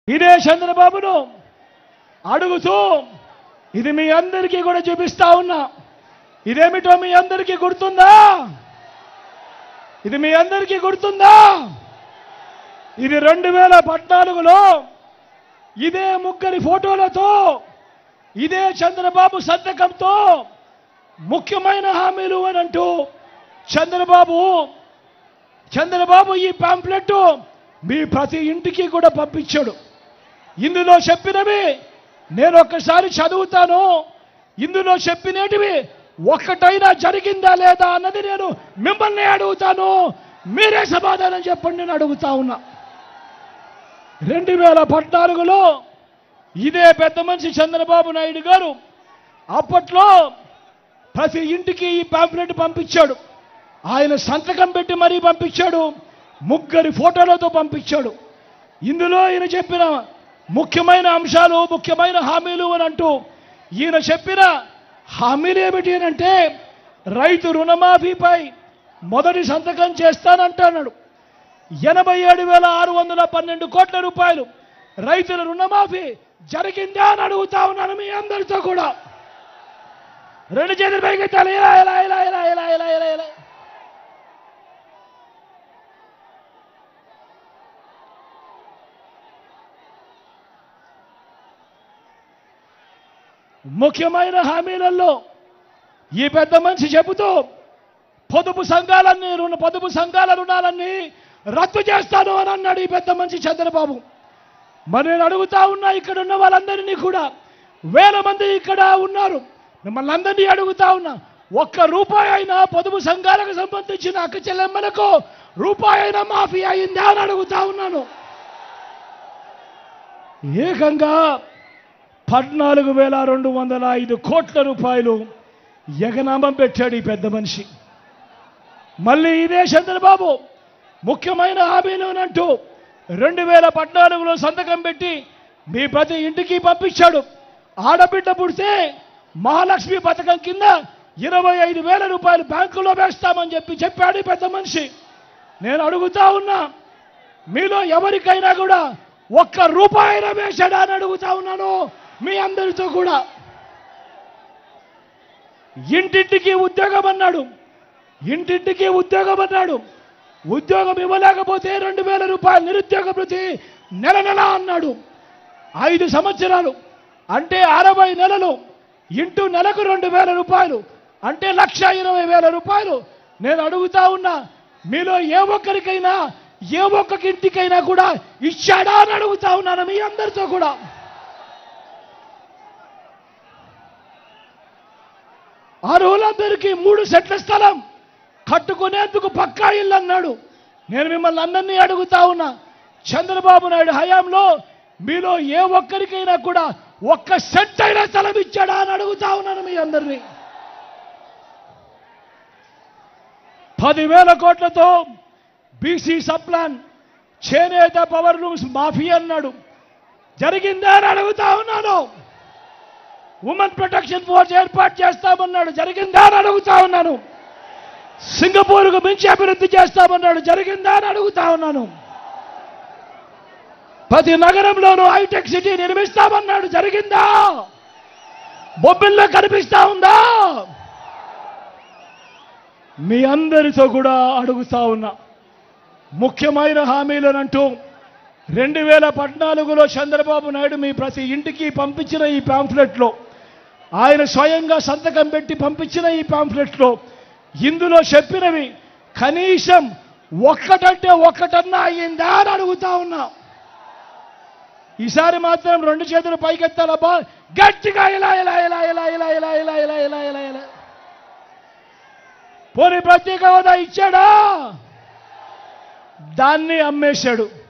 ఇదే చంద్రబాబును అడుగుతూ ఇది మీ అందరికీ కూడా చూపిస్తా ఉన్నా ఇదేమిటో మీ అందరికీ గుర్తుందా ఇది మీ అందరికీ గుర్తుందా ఇది రెండు వేల పద్నాలుగులో ఇదే ముగ్గురి ఫోటోలతో ఇదే చంద్రబాబు సంతకంతో ముఖ్యమైన హామీలు అని అంటూ చంద్రబాబు చంద్రబాబు ఈ పాంప్లెట్ మీ ప్రతి ఇంటికి కూడా పంపించాడు ఇందులో చెప్పినవి నేను ఒక్కసారి చదువుతాను ఇందులో చెప్పినటివి ఒక్కటైనా జరిగిందా లేదా అన్నది నేను మిమ్మల్ని అడుగుతాను మీరే సమాధానం చెప్పండి నేను అడుగుతా ఉన్నా రెండు వేల పద్నాలుగులో ఇదే పెద్ద మనిషి చంద్రబాబు నాయుడు గారు అప్పట్లో ప్రతి ఇంటికి ఈ పాంప్లెట్ పంపించాడు ఆయన సంతకం పెట్టి మరీ పంపించాడు ముగ్గురి ఫోటోలతో పంపించాడు ఇందులో ఈయన చెప్పిన ముఖ్యమైన అంశాలు ముఖ్యమైన హామీలు అని అంటూ ఈయన చెప్పిన హామీలు ఏమిటి అని అంటే రైతు రుణమాఫీపై మొదటి సంతకం చేస్తానంటున్నాడు ఎనభై ఏడు వేల ఆరు వందల పన్నెండు కోట్ల రూపాయలు రైతుల రుణమాఫీ జరిగిందా అని అడుగుతా ఉన్నాను మీ అందరితో కూడా రెండు చేతులు పైకెత్తాలి ఇలా ఇలా ఇలా ఇలా ఇలా ఇలా ఇలా ఇలా ముఖ్యమైన హామీలలో ఈ పెద్ద మనిషి చెబుతూ పొదుపు సంఘాలన్నీ రుణ పొదుపు సంఘాల రుణాలన్నీ రద్దు చేస్తాను అని అన్నాడు ఈ పెద్ద మనిషి చంద్రబాబు మరి నేను అడుగుతా ఉన్నా ఇక్కడ ఉన్న వాళ్ళందరినీ కూడా వేల మంది ఇక్కడ ఉన్నారు మిమ్మల్ని అందరినీ అడుగుతా ఉన్నా ఒక్క రూపాయి అయినా పొదుపు సంఘాలకు సంబంధించిన అక్క చెల్లెమ్మలకు రూపాయి అయినా మాఫీ అయిందా అని అడుగుతా ఉన్నాను ఏకంగా పద్నాలుగు వేల రెండు వందల ఐదు కోట్ల రూపాయలు ఎగనామం పెట్టాడు ఈ పెద్ద మనిషి మళ్ళీ ఇదే చంద్రబాబు ముఖ్యమైన హామీలు అని అంటూ రెండు వేల పద్నాలుగులో సంతకం పెట్టి మీ ప్రతి ఇంటికి పంపించాడు ఆడబిడ్డ పుడితే మహాలక్ష్మి పథకం కింద ఇరవై ఐదు వేల రూపాయలు బ్యాంకులో వేస్తామని చెప్పి చెప్పాడు ఈ పెద్ద మనిషి నేను అడుగుతా ఉన్నా మీలో ఎవరికైనా కూడా ఒక్క రూపాయి వేశాడా అని అడుగుతా ఉన్నాను మీ అందరితో కూడా ఇంటింటికి ఉద్యోగం అన్నాడు ఇంటింటికి ఉద్యోగం అన్నాడు ఉద్యోగం ఇవ్వలేకపోతే రెండు వేల రూపాయలు నిరుద్యోగ భృతి నెల నెల అన్నాడు ఐదు సంవత్సరాలు అంటే అరవై నెలలు ఇంటూ నెలకు రెండు వేల రూపాయలు అంటే లక్ష ఇరవై వేల రూపాయలు నేను అడుగుతా ఉన్నా మీలో ఏ ఒక్కరికైనా ఏ ఒక్క ఇంటికైనా కూడా ఇచ్చాడా అని అడుగుతా ఉన్నాను మీ అందరితో కూడా అర్హులందరికీ మూడు సెట్ల స్థలం కట్టుకునేందుకు పక్కా ఇల్లు అన్నాడు నేను మిమ్మల్ని అందరినీ అడుగుతా ఉన్నా చంద్రబాబు నాయుడు హయాంలో మీలో ఏ ఒక్కరికైనా కూడా ఒక్క సెట్ అయినా స్థలం ఇచ్చాడా అని అడుగుతా ఉన్నాను మీ అందరినీ పదివేల కోట్లతో బీసీ సప్లాన్ చేనేత పవర్ లూమ్స్ మాఫీ అన్నాడు జరిగిందా అని అడుగుతా ఉన్నాను ఉమెన్ ప్రొటెక్షన్ ఫోర్స్ ఏర్పాటు చేస్తామన్నాడు జరిగిందా అని అడుగుతా ఉన్నాను సింగపూర్కు మించి అభివృద్ధి చేస్తామన్నాడు జరిగిందా అని అడుగుతా ఉన్నాను ప్రతి నగరంలోనూ హైటెక్ సిటీ నిర్మిస్తామన్నాడు జరిగిందా బొబ్బిల్లో కనిపిస్తా ఉందా మీ అందరితో కూడా అడుగుతా ఉన్నా ముఖ్యమైన హామీలనంటూ రెండు వేల పద్నాలుగులో చంద్రబాబు నాయుడు మీ ప్రతి ఇంటికి పంపించిన ఈ పాంఫ్లెట్లో ఆయన స్వయంగా సంతకం పెట్టి పంపించిన ఈ పాంఫ్లెట్లో ఇందులో చెప్పినవి కనీసం ఒక్కటంటే ఒక్కటన్నా అయ్యిందా అని అడుగుతా ఉన్నా ఈసారి మాత్రం రెండు చేతులు పైకెత్తాలబ్బా గట్టిగా ఇలా ఇలా ఇలా ఇలా ఇలా ఇలా ఇలా ఇలా ఇలా ఇలా ఇలా పోనీ ప్రత్యేక హోదా ఇచ్చాడా దాన్ని అమ్మేశాడు